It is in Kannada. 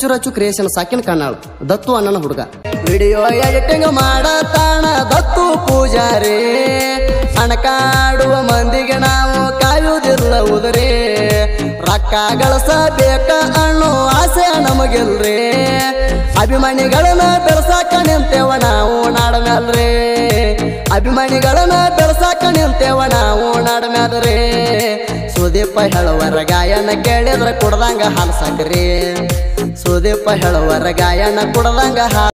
ಚುರಚು ಕ್ರಿಯೇಷನ್ ಸಾಕಿನ ಕಣ್ಣಾಳು ದತ್ತು ಅಣ್ಣನ ಹುಡುಗ ವಿಡಿಯೋ ಎಡಿಟಿಂಗ್ ಮಾಡತಾಣ ದತ್ತು ಪೂಜಾರಿ ಅಣಕಾಡುವ ಮಂದಿಗೆ ನಾವು ಕಾಯುವುದಿಲ್ಲ ಉದರಿ ರೊಕ್ಕ ಗಳಿಸಬೇಕ ಅನ್ನೋ ಆಸೆ ನಮಗಿಲ್ರಿ ಅಭಿಮಾನಿಗಳನ್ನ ಬೆಳೆಸಾಕ ನಿಂತೇವ ನಾವು ನಾಡ ಮ್ಯಾಲ್ರಿ ಅಭಿಮಾನಿಗಳನ್ನ ಬೆಳೆಸಾಕ ನಿಂತೇವ ನಾವು ನಾಡ ಮ್ಯಾಲ್ರಿ ಸುದೀಪ ಹೇಳುವರ ಗಾಯನ ಕೇಳಿದ್ರ ಕುಡ್ದಂಗ ಹಾಲು ಸಾಕ್ರಿ ಸುದೀಪ ಹೇಳುವರ ಗಾಯನ ಕುಡ್ದಂಗ ಹಾಲು